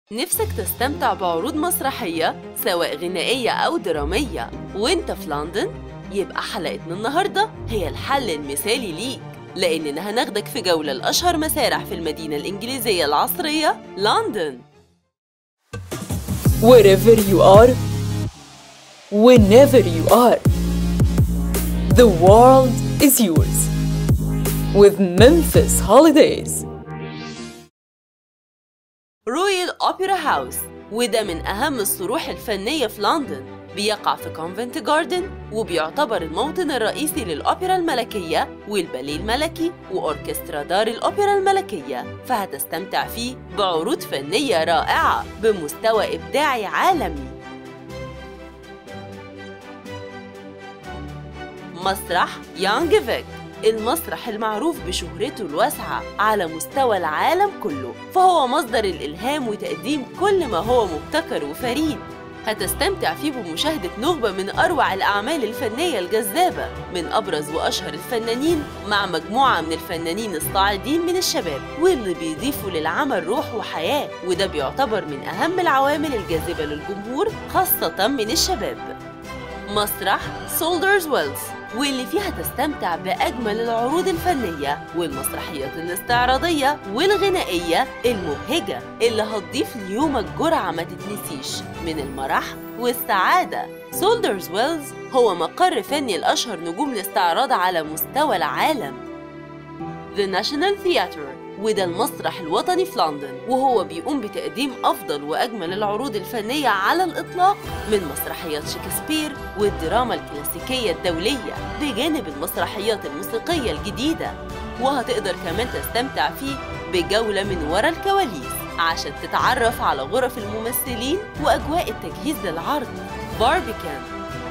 نفسك تستمتع بعروض مسرحية سواء غنائية أو درامية وانت في لندن؟ يبقى حلقتنا النهاردة هي الحل المثالي ليك لأننا هناخدك في جولة لأشهر مسارح في المدينة الإنجليزية العصرية لندن wherever you are, whenever you are. The world is yours with Memphis Holidays. رويال أوبرا هاوس وده من أهم الصروح الفنية في لندن بيقع في كونفنت جاردن وبيعتبر الموطن الرئيسي للأوبرا الملكية والباليه الملكي وأوركسترا دار الأوبرا الملكية فهتستمتع فيه بعروض فنية رائعة بمستوى إبداعي عالمي مسرح يانج فيك المسرح المعروف بشهرته الواسعة على مستوى العالم كله فهو مصدر الإلهام وتقديم كل ما هو مبتكر وفريد هتستمتع فيه بمشاهدة نخبة من أروع الأعمال الفنية الجذابة من أبرز وأشهر الفنانين مع مجموعة من الفنانين الصاعدين من الشباب واللي بيضيفوا للعمل روح وحياة وده بيعتبر من أهم العوامل الجاذبة للجمهور خاصة من الشباب مسرح سولدرز ويلز واللي فيها تستمتع بأجمل العروض الفنية والمسرحيات الاستعراضية والغنائية المبهجة اللي هتضيف ليومك جرعة ما تتنسيش من المرح والسعادة سولدرز ويلز هو مقر فني لأشهر نجوم الاستعراض على مستوى العالم The National Theatre وده المسرح الوطني في لندن وهو بيقوم بتقديم أفضل وأجمل العروض الفنية على الإطلاق من مسرحيات شكسبير والدراما الكلاسيكية الدولية بجانب المسرحيات الموسيقية الجديدة وهتقدر كمان تستمتع فيه بجولة من ورا الكواليس عشان تتعرف على غرف الممثلين وأجواء التجهيز للعرض باربيكان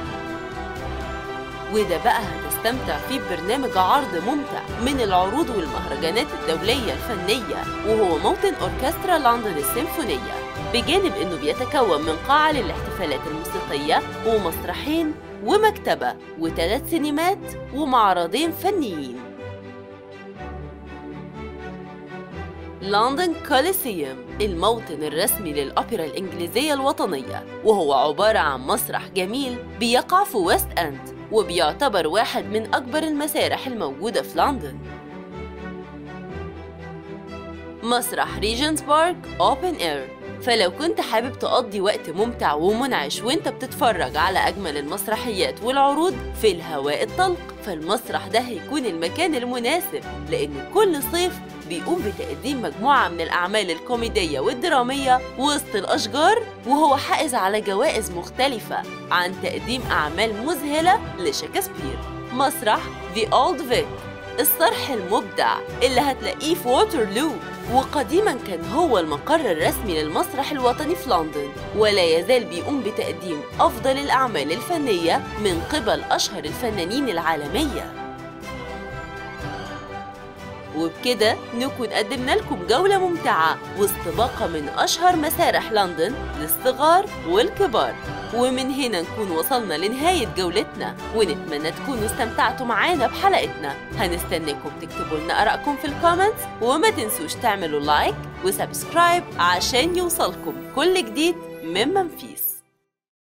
وده بقى هتستمتع فيه ببرنامج عرض ممتع من العروض والمهرجانات الدولية الفنية وهو موطن أوركسترا لندن السيمفونية بجانب إنه بيتكون من قاعة للاحتفالات الموسيقية ومسرحين ومكتبة وثلاث سينمات ومعرضين فنيين لندن كوليسيوم الموطن الرسمي للأوبرا الإنجليزية الوطنية وهو عبارة عن مسرح جميل بيقع في ويست أند وبيعتبر واحد من أكبر المسارح الموجودة في لندن مسرح ريجنز بارك أوبن إير فلو كنت حابب تقضي وقت ممتع ومنعش وانت بتتفرج على أجمل المسرحيات والعروض في الهواء الطلق فالمسرح ده هيكون المكان المناسب لأن كل صيف بيقوم بتقديم مجموعة من الأعمال الكوميدية والدرامية وسط الأشجار وهو حائز على جوائز مختلفة عن تقديم أعمال مذهلة لشكسبير مسرح The Old Vic الصرح المبدع اللي هتلاقيه في ووترلو وقديما كان هو المقر الرسمي للمسرح الوطني في لندن ولا يزال بيقوم بتقديم أفضل الأعمال الفنية من قبل أشهر الفنانين العالمية وبكده نكون قدمنا لكم جولة ممتعة وسط باقة من أشهر مسارح لندن للصغار والكبار ومن هنا نكون وصلنا لنهاية جولتنا ونتمنى تكونوا استمتعتوا معانا بحلقتنا هنستناكم تكتبوا لنا آرائكم في الكومنتس وما تنسوش تعملوا لايك وسبسكرايب عشان يوصلكم كل جديد من منفيس